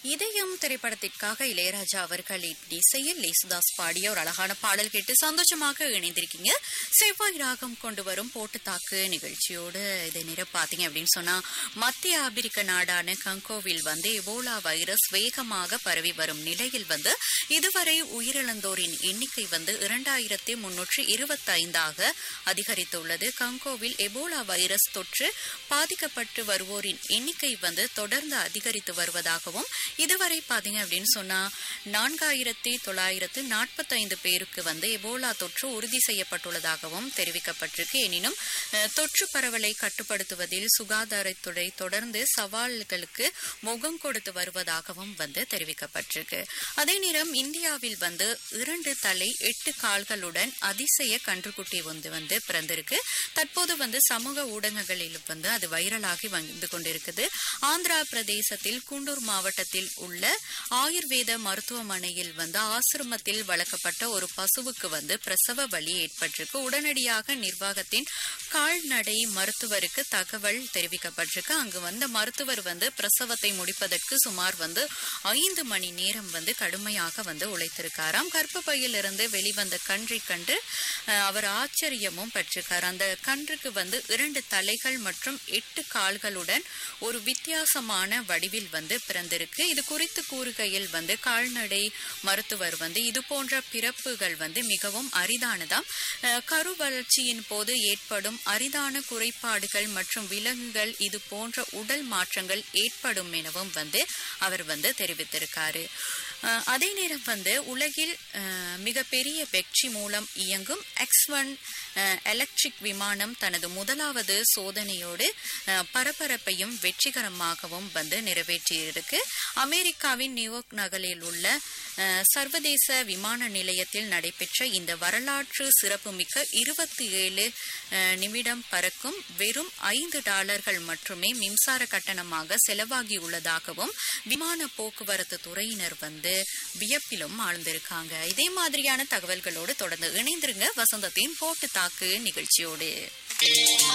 இதயம் திரைப்படத்திற்காக இளையராஜா அவர்களின் இசையில் லேசுதாஸ் பாடிய ஒரு அழகான பாடல் கேட்டு சந்தோஷமாக இணைந்திருக்கீங்க செவ்வாய் ராகம் கொண்டு வரும் போட்டு தாக்கு நிகழ்ச்சியோடு இதை நேர பாத்தீங்க அப்படின்னு சொன்னா மத்திய ஆப்பிரிக்க நாடான கங்கோவில் வந்து எபோலா வைரஸ் வேகமாக பரவி வரும் நிலையில் வந்து இதுவரை உயிரிழந்தோரின் எண்ணிக்கை வந்து இரண்டாயிரத்தி முன்னூற்றி இருபத்தி ஐந்தாக அதிகரித்துள்ளது கங்கோவில் எபோலா வைரஸ் தொற்று பாதிக்கப்பட்டு வருவோரின் எண்ணிக்கை வந்து தொடர்ந்து அதிகரித்து வருவதாகவும் இதுவரை பாத்தீங்க அப்படின்னு சொன்னா நான்காயிரத்தி தொள்ளாயிரத்து நாற்பத்தைந்து பேருக்கு வந்து எபோலா தொற்று உறுதி செய்யப்பட்டுள்ளதாகவும் தெரிவிக்கப்பட்டிருக்கு எனினும் அஹ், தொற்று பரவலை கட்டுப்படுத்துவதில் சுகாதாரத்துறை தொடர்ந்து சவால்களுக்கு முகம் கொடுத்து வருவதாகவும் வந்து தெரிவிக்கப்பட்டிருக்கு அதே நேரம் இந்தியாவில் வந்து இரண்டு தலை எட்டு கால்களுடன் அதிசய கன்றுக்குட்டி வந்து வந்து பிறந்திருக்கு தற்போது வந்து சமூக ஊடகங்களில் வந்து அது வைரலாகி வந்து கொண்டிருக்குது ஆந்திரா பிரதேசத்தில் குண்டூர் மாவட்டத்தில் உள்ள ஆயுர்வேத மருத்துவமனையில் வந்து ஆசிரமத்தில் வளர்க்கப்பட்ட ஒரு பசுவுக்கு வந்து பிரசவ வலி ஏற்பட்டிருக்கு உடனடியாக நிர்வாகத்தின் கால்நடை மருத்துவருக்கு தகவல் தெரிவிக்கப்பட்டிருக்கு அங்கு வந்த மருத்துவர் வந்து பிரசவத்தை முடிப்பதற்கு சுமார் வந்து ஐந்து மணி நேரம் வந்து கடுமையாக வந்து உழைத்திருக்காராம் கர்ப்பப்பையிலிருந்து வெளிவந்த கன்றை கண்டு அஹ், அவர் ஆச்சரியமும் பெற்றிருக்கார் அந்த கன்றுக்கு வந்து இரண்டு தலைகள் மற்றும் எட்டு கால்களுடன் ஒரு வித்தியாசமான வடிவில் வந்து பிறந்திருக்கு இது குறித்து கூறுகையில் வந்து கால்நடை மருத்துவர் வந்து இது போன்ற பிறப்புகள் வந்து மிகவும் அரிதானதாம் அஹ், கரு வளர்ச்சியின் போது ஏற்படும் அரிதான குறைபாடுகள் மற்றும் விலங்குகள் இது போன்ற உடல் மாற்றங்கள் ஏற்படும் எனவும் வந்து அவர் வந்து தெரிவித்திருக்காரு அஹ், அதே நேரம் வந்து உலகில் அஹ், மிகப்பெரிய வெற்றி மூலம் இயங்கும் எக்ஸ் ஒன் எலக்ட்ரிக் விமானம் தனது முதலாவது சோதனையோடு அஹ், பரபரப்பையும் வெற்றிகரமாகவும் வந்து நிறைவேற்றியிருக்கு அமெரிக்காவின் நியூயார்க் நகரில் உள்ள அஹ், சர்வதேச விமான நிலையத்தில் நடைபெற்ற இந்த வரலாற்று சிறப்புமிக்க இருபத்தி ஏழு நிமிடம் பறக்கும் வெறும் ஐந்து டாலர்கள் மட்டுமே மின்சார கட்டணமாக செலவாகியுள்ளதாகவும் விமான போக்குவரத்து துறையினர் வந்து வியப்பிலும் ஆழ்ந்திருக்காங்க இதே மாதிரியான தகவல்களோடு தொடர்ந்து இணைந்திருங்க வசந்தத்தின் போட்டு தாக்கு நிகழ்ச்சியோடு